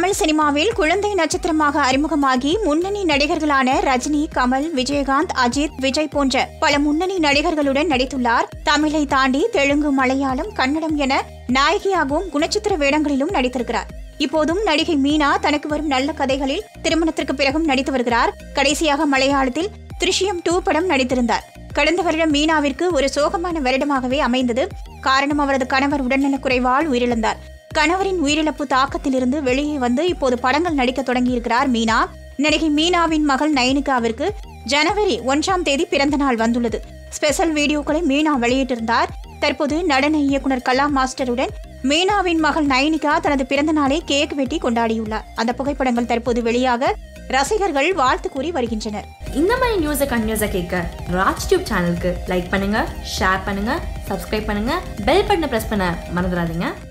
தமிழ் சினிமாவில் குழந்தை நட்சத்திரமாக அறிமுகமாகி முன்னணி நடிகர்களான ரஜினி கமல் விஜயகாந்த் அஜித் விஜய் போன்ற பல முன்னணி நடிகர்களுடன் நடித்துள்ளார் தமிழை தாண்டி தெலுங்கு மலையாளம் கன்னடம் என நாயகியாகவும் குணச்சித்திர வேடங்களிலும் நடித்திருக்கிறார் இப்போதும் நடிகை மீனா தனக்கு வரும் நல்ல கதைகளில் திருமணத்திற்கு பிறகும் நடித்து வருகிறார் கடைசியாக மலையாளத்தில் திருஷ்யம் டூ படம் நடித்திருந்தார் கடந்த வருடம் மீனாவிற்கு ஒரு சோகமான வருடமாகவே அமைந்தது காரணம் அவரது கணவர் உடல்நலக் குறைவால் உயிரிழந்தார் கணவரின் உயிரிழப்பு தாக்கத்திலிருந்து வெளியே வந்து இப்போது படங்கள் நடிக்க தொடங்கியிருக்கிறார் மீனா நடிகை மீனாவின் மகள் நயனிகாவிற்கு ஜனவரி ஒன்றாம் தேதி பிறந்த நாள் வந்துள்ளது ஸ்பெஷல் வீடியோக்களை மீனா வெளியிட்டிருந்தார் தற்போது நடன இயக்குனர் கலா மாஸ்டருடன் மீனாவின் மகள் நயனிகா தனது பிறந்த நாளை கேக் வெட்டி கொண்டாடியுள்ளார் அந்த புகைப்படங்கள் தற்போது வெளியாக ரசிகர்கள் வாழ்த்து கூறி வருகின்றனர் இந்த மாதிரி நியூஸை கண்டினியூஸாக கேட்க ராஜ் டியூப் சேனலுக்கு லைக் பண்ணுங்க ஷேர் பண்ணுங்க சப்ஸ்கிரைப் பண்ணுங்க பெல் பட்டனை ப்ரெஸ் பண்ண மறந்துடாதீங்க